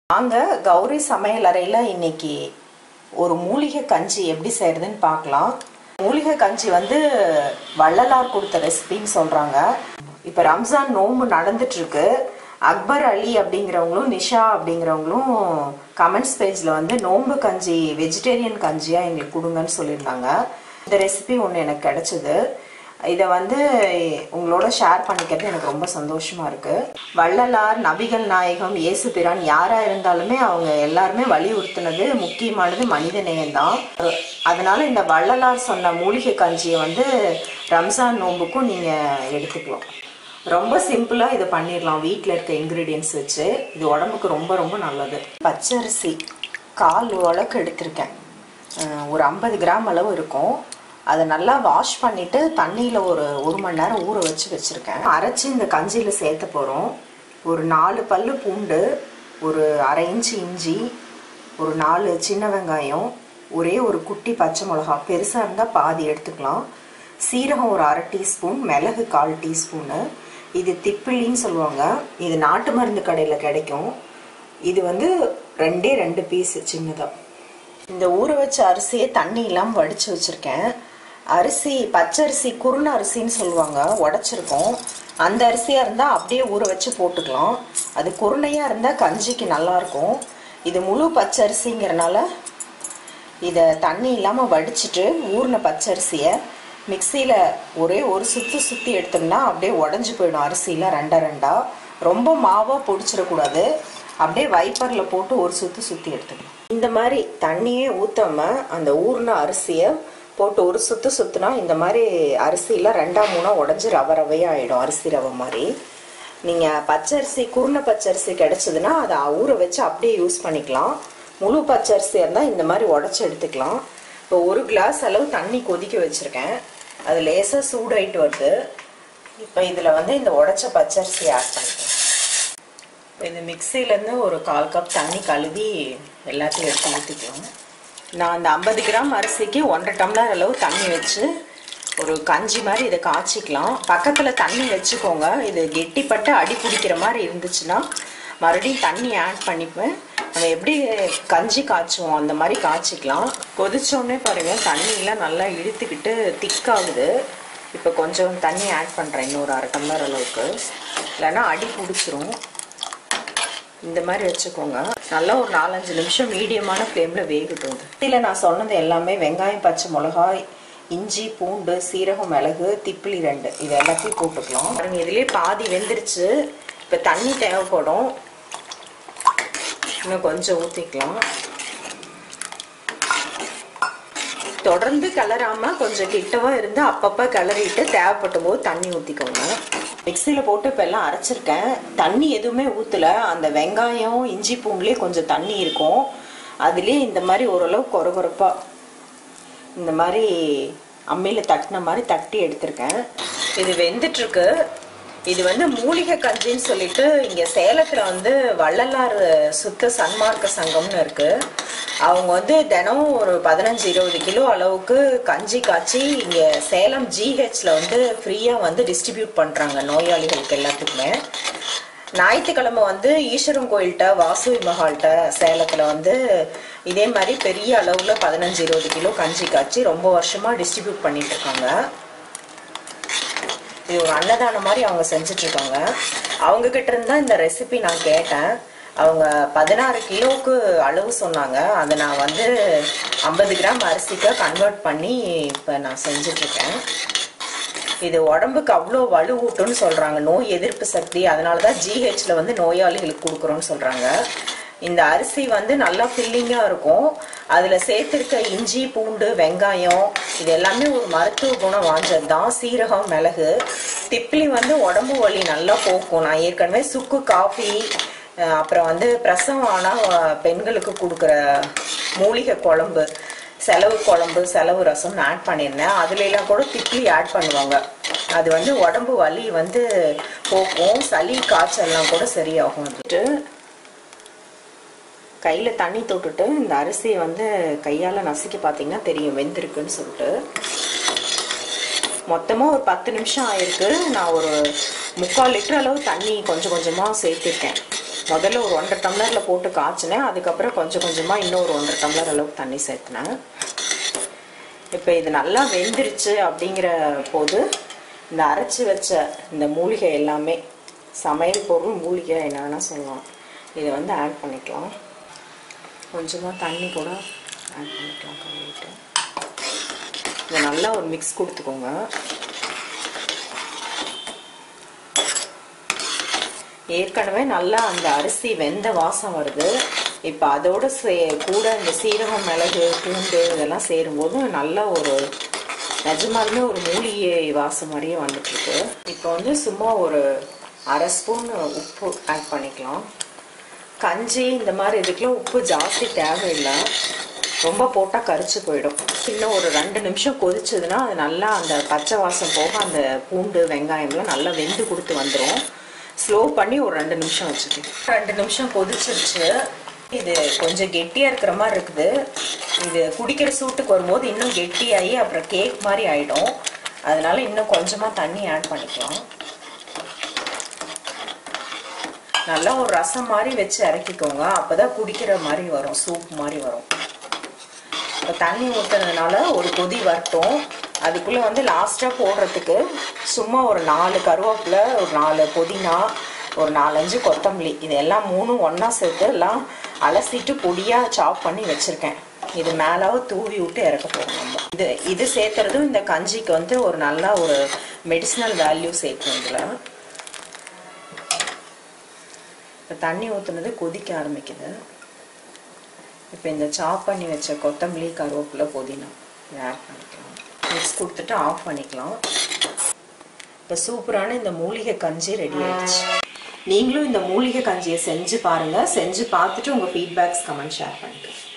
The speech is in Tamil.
வாங்க கௌரி சமையலறையில் இன்னைக்கு ஒரு மூலிகை கஞ்சி எப்படி செய்யறதுன்னு பார்க்கலாம் மூலிகை கஞ்சி வந்து வள்ளலார் கொடுத்த ரெசிபின்னு சொல்கிறாங்க இப்போ ரம்ஜான் நோன்பு நடந்துட்டு இருக்கு அக்பர் அலி அப்படிங்கிறவங்களும் நிஷா அப்படிங்கிறவங்களும் கமெண்ட்ஸ் பேஜில் வந்து நோன்பு கஞ்சி வெஜிடேரியன் கஞ்சியாக எங்களுக்கு கொடுங்கன்னு சொல்லியிருந்தாங்க இந்த ரெசிபி ஒன்று எனக்கு கிடைச்சிது இதை வந்து உங்களோட ஷேர் பண்ணிக்கிறது எனக்கு ரொம்ப சந்தோஷமா இருக்கு வள்ளலார் நபிகள் நாயகம் இயேசு பிரான் யாரா இருந்தாலுமே அவங்க எல்லாருமே வலியுறுத்தினது முக்கியமானது மனித நேயம்தான் அதனால இந்த வள்ளலார் சொன்ன மூலிகை கஞ்சியை வந்து ரம்ஜான் நோம்புக்கும் நீங்க எடுத்துக்கலாம் ரொம்ப சிம்பிளா இதை பண்ணிடலாம் வீட்டில் இருக்க இன்க்ரீடியன்ஸ் வச்சு இது உடம்புக்கு ரொம்ப ரொம்ப நல்லது பச்சரிசி கால் உலக்கு எடுத்திருக்கேன் அஹ் ஒரு ஐம்பது கிராம் அளவு இருக்கும் அதை நல்லா வாஷ் பண்ணிட்டு தண்ணியில் ஒரு ஒரு மணி நேரம் ஊற வச்சு வச்சுருக்கேன் அரைச்சி இந்த கஞ்சியில் சேர்த்த போகிறோம் ஒரு நாலு பல்லு பூண்டு ஒரு அரை இன்ச்சு இஞ்சி ஒரு நாலு சின்ன வெங்காயம் ஒரே ஒரு குட்டி பச்சை மிளகா பெருசாக இருந்தால் பாதி எடுத்துக்கலாம் சீரகம் ஒரு அரை டீஸ்பூன் மிளகு கால் டீஸ்பூனு இது திப்பிலின்னு சொல்லுவாங்க இது நாட்டு மருந்து கடையில் கிடைக்கும் இது வந்து ரெண்டே ரெண்டு பீஸ் சின்னதாக இந்த ஊற வச்ச அரிசியை தண்ணி இல்லாமல் வடித்து வச்சுருக்கேன் அரிசி பச்சரிசி குருண அரிசின்னு சொல்லுவாங்க உடச்சிருக்கோம் அந்த அரிசியாக இருந்தால் அப்படியே ஊற வச்சு போட்டுக்கலாம் அது குருணையாக இருந்தால் கஞ்சிக்கு நல்லாயிருக்கும் இது முழு பச்சரிசிங்கிறனால இதை தண்ணி இல்லாமல் வடிச்சிட்டு ஊறின பச்சரிசியை மிக்சியில் ஒரே ஒரு சுற்றி சுற்றி எடுத்தோம்னா அப்படியே உடஞ்சி போயிடும் அரிசியில் ரெண்டா ரெண்டா ரொம்ப மாவாக பொடிச்சிடக்கூடாது அப்படியே வைப்பரில் போட்டு ஒரு சுற்றி சுற்றி எடுத்துக்கணும் இந்த மாதிரி தண்ணியே ஊற்றாம அந்த ஊறின அரிசியை போட்டு ஒரு சுற்று சுற்றுனா இந்த மாதிரி அரிசியில் ரெண்டா மூணா உடஞ்சி ரவை ரவையாக ஆகிடும் அரிசி ரவை மாதிரி நீங்கள் பச்சரிசி குருண பச்சரிசி கிடைச்சதுன்னா அதை ஊற வச்சு அப்படியே யூஸ் பண்ணிக்கலாம் முழு பச்சரிசியாக இருந்தால் இந்த மாதிரி உடச்சி எடுத்துக்கலாம் இப்போ ஒரு கிளாஸ் அளவு தண்ணி கொதிக்க வச்சுருக்கேன் அது லேசாக சூடாயிட்டு வருது இப்போ இதில் வந்து இந்த உடச்ச பச்சரிசி ஆட் பண்ணிக்கலாம் இது மிக்சிலேருந்து ஒரு கால் கப் தண்ணி கழுவி எல்லாத்தையும் எடுத்து ஊற்றிக்கலாம் நான் அந்த ஐம்பது கிராம் அரிசிக்கு ஒன்றரை டம்ளர் அளவு தண்ணி வச்சு ஒரு கஞ்சி மாதிரி இதை காய்ச்சிக்கலாம் பக்கத்தில் தண்ணி வச்சுக்கோங்க இது கெட்டிப்பட்டு அடி பிடிக்கிற மாதிரி இருந்துச்சுன்னா மறுபடியும் தண்ணி ஆட் பண்ணிப்பேன் நம்ம எப்படி கஞ்சி காய்ச்சுவோம் அந்த மாதிரி காய்ச்சிக்கலாம் கொதிச்சோடனே பாருங்கள் தண்ணியெலாம் நல்லா இழுத்துக்கிட்டு திக்காகுது இப்போ கொஞ்சம் தண்ணி ஆட் பண்ணுறேன் இன்னொரு அரை டம்ளர் அளவுக்கு இல்லைன்னா அடி பிடிச்சிரும் இந்த மாதிரி வச்சுக்கோங்க நல்லா ஒரு நாலஞ்சு நிமிஷம் மீடியமான ஃப்ளேமில் வேகட்டும் இதில் நான் சொன்னது எல்லாமே வெங்காயம் பச்சை மிளகாய் இஞ்சி பூண்டு சீரகம் மிளகு திப்பிலி ரெண்டு இது எல்லாத்தையும் போட்டுக்கலாம் பாருங்க இதுலேயே பாதி வெந்துருச்சு இப்போ தண்ணி தேவைப்படும் இன்னும் கொஞ்சம் ஊற்றிக்கலாம் தொடர்ந்து கிளறாம கொஞ்சம் கிட்டவா இருந்து அப்பப்போ கிளறிட்டு தேவைப்பட்ட போது தண்ணி ஊற்றிக்கோங்க மிக்சியில் போட்டு இப்போ எல்லாம் அரைச்சிருக்கேன் தண்ணி எதுவுமே ஊற்றலை அந்த வெங்காயம் இஞ்சி பூண்டுலேயே கொஞ்சம் தண்ணி இருக்கும் அதுலேயே இந்த மாதிரி ஓரளவு கொரகொரப்பாக இந்த மாதிரி அம்மியில் தட்டின மாதிரி தட்டி எடுத்திருக்கேன் இது வெந்துட்டுருக்கு இது வந்து மூலிகை கஞ்சின்னு சொல்லிட்டு இங்கே சேலத்தில் வந்து வள்ளலார் சுத்த சன்மார்க்க சங்கம்னு இருக்கு அவங்க வந்து தினம் ஒரு பதினஞ்சு இருபது கிலோ அளவுக்கு கஞ்சி காய்ச்சி இங்கே சேலம் ஜிஹெச்ல வந்து ஃப்ரீயாக வந்து டிஸ்ட்ரிபியூட் பண்ணுறாங்க நோயாளிகளுக்கு எல்லாத்துக்குமே ஞாயிற்றுக்கிழமை வந்து ஈஸ்வரன் கோயில்கிட்ட வாசுவி மஹால்கிட்ட சேலத்தில் வந்து இதே மாதிரி பெரிய அளவில் பதினஞ்சு இருபது கிலோ கஞ்சி காய்ச்சி ரொம்ப வருஷமாக டிஸ்ட்ரிபியூட் பண்ணிட்டு இருக்காங்க இது ஒரு அன்னதானம் மாதிரி அவங்க செஞ்சுட்டு இருக்காங்க அவங்க கிட்ட இருந்தா இந்த ரெசிபி நான் கேட்டேன் அவங்க பதினாறு கிலோவுக்கு அளவு சொன்னாங்க அதை நான் வந்து ஐம்பது கிராம் அரிசிக்கு கன்வெர்ட் பண்ணி இப்போ நான் செஞ்சுட்டு இருக்கேன் இது உடம்புக்கு அவ்வளோ வலுவூட்டும்னு சொல்றாங்க நோய் எதிர்ப்பு சக்தி அதனால தான் ஜிஹெச்ல வந்து நோயாளிகளுக்கு கொடுக்குறோன்னு சொல்றாங்க இந்த அரிசி வந்து நல்லா ஃபில்லிங்காக இருக்கும் அதில் சேர்த்துருக்க இஞ்சி பூண்டு வெங்காயம் இது எல்லாமே ஒரு மருத்துவ குணம் வாஞ்சது தான் சீரகம் மிளகு திப்ளி வந்து உடம்பு வலி நல்லா போக்கும் நான் ஏற்கனவே சுக்கு காஃபி அஹ் அப்புறம் வந்து பிரசவம் ஆனால் பெண்களுக்கு கொடுக்குற மூலிகை குழம்பு செலவு குழம்பு செலவு ரசம் ஆட் பண்ணியிருந்தேன் அதுல எல்லாம் கூட திப்ளி ஆட் பண்ணுவாங்க அது வந்து உடம்பு வலி வந்து போக்கும் சளி காய்ச்சல்லாம் கூட சரியாகும் வந்துட்டு கையில் தண்ணி தொட்டுட்டு இந்த அரிசியை வந்து கையால் நசுக்கி பார்த்தீங்கன்னா தெரியும் வெந்திருக்குன்னு சொல்லிட்டு மொத்தமாக ஒரு பத்து நிமிஷம் ஆயிருக்கு நான் ஒரு முக்கால் லிட்டர் அளவு தண்ணி கொஞ்சம் கொஞ்சமாக சேர்த்துருக்கேன் முதல்ல ஒரு ஒன்றரை டம்ளரில் போட்டு காய்ச்சினேன் அதுக்கப்புறம் கொஞ்சம் கொஞ்சமாக இன்னும் ஒரு ஒன்றரை டம்ளர் அளவுக்கு தண்ணி சேர்த்துனேன் இப்போ இது நல்லா வெந்துருச்சு அப்படிங்கிற போது இந்த அரைச்சி வச்ச இந்த மூலிகை எல்லாமே சமையல் பொருள் மூலிகை என்ன வேணால் சொல்லலாம் இதை வந்து ஆட் பண்ணிக்கலாம் கொஞ்சமாக தண்ணி கூட ஆட் பண்ணிக்கலாம் கழுவிட்டு இதை நல்லா ஒரு மிக்ஸ் கொடுத்துக்கோங்க ஏற்கனவே நல்லா அந்த அரிசி வெந்த வாசம் வருது இப்போ அதோட சே கூட இந்த சீரகம் மிளகு பூண்டு இதெல்லாம் சேரும்போது நல்ல ஒரு நிஜமாலுமே ஒரு மூலிகை வாசம் மாதிரியே வந்துட்டுருக்கு இப்போ வந்து சும்மா ஒரு அரை ஸ்பூன் உப்பு ஆட் பண்ணிக்கலாம் கஞ்சி இந்த மாதிரி இதுக்கெலாம் உப்பு ஜாஸ்தி தேவையில்லை ரொம்ப போட்டால் கரிச்சு போயிடும் இன்னும் ஒரு ரெண்டு நிமிஷம் கொதிச்சதுன்னா அது நல்லா அந்த பச்சை வாசம் போக அந்த பூண்டு வெங்காயம்லாம் நல்லா வெந்து கொடுத்து வந்துடும் ஸ்லோ பண்ணி ஒரு ரெண்டு நிமிஷம் வச்சுக்கணும் ரெண்டு நிமிஷம் கொதிச்சிருச்சு இது கொஞ்சம் கெட்டியாக இருக்கிற மாதிரி இருக்குது இது குடிக்கிற சூட்டுக்கு வரும்போது இன்னும் கெட்டியாகி அப்புறம் கேக் மாதிரி ஆகிடும் அதனால இன்னும் கொஞ்சமாக தண்ணி ஆட் பண்ணிக்கலாம் நல்லா ஒரு ரசம் மாதிரி வச்சு இறக்கிக்கோங்க அப்போ தான் குடிக்கிற மாதிரி வரும் சூப் மாதிரி வரும் இப்போ தண்ணி ஊற்றுனதுனால ஒரு கொதி வரட்டும் அதுக்குள்ளே வந்து லாஸ்ட்டாக போடுறதுக்கு சும்மா ஒரு நாலு கருவேப்பிலை ஒரு நாலு புதினா ஒரு நாலஞ்சு கொத்தமல்லி இது எல்லாம் மூணும் ஒன்றா சேர்த்து எல்லாம் அலசிட்டு பொடியாக சாப் பண்ணி வச்சுருக்கேன் இது மேலாக தூவி விட்டு இறக்க போகிறோம் நம்ம இது இது சேர்த்துறதும் இந்த கஞ்சிக்கு வந்து ஒரு நல்ல ஒரு மெடிசினல் வேல்யூ சேர்க்கும் இதில் இப்போ தண்ணி ஊற்றுனது கொதிக்க ஆரம்பிக்குது இப்போ இந்த சாப் பண்ணி வச்ச கொத்தமல்லி கருவேப்பிலை புதினா இதை ஆட் பண்ணிக்கலாம் மிக்ஸ் கொடுத்துட்டு ஆஃப் பண்ணிக்கலாம் இப்போ சூப்பரான இந்த மூலிகை கஞ்சி ரெடி ஆயிடுச்சு நீங்களும் இந்த மூலிகை கஞ்சியை செஞ்சு பாருங்கள் செஞ்சு பார்த்துட்டு உங்கள் ஃபீட்பேக்ஸ் கமெண்ட் ஷேர் பண்ணிக்கலாம்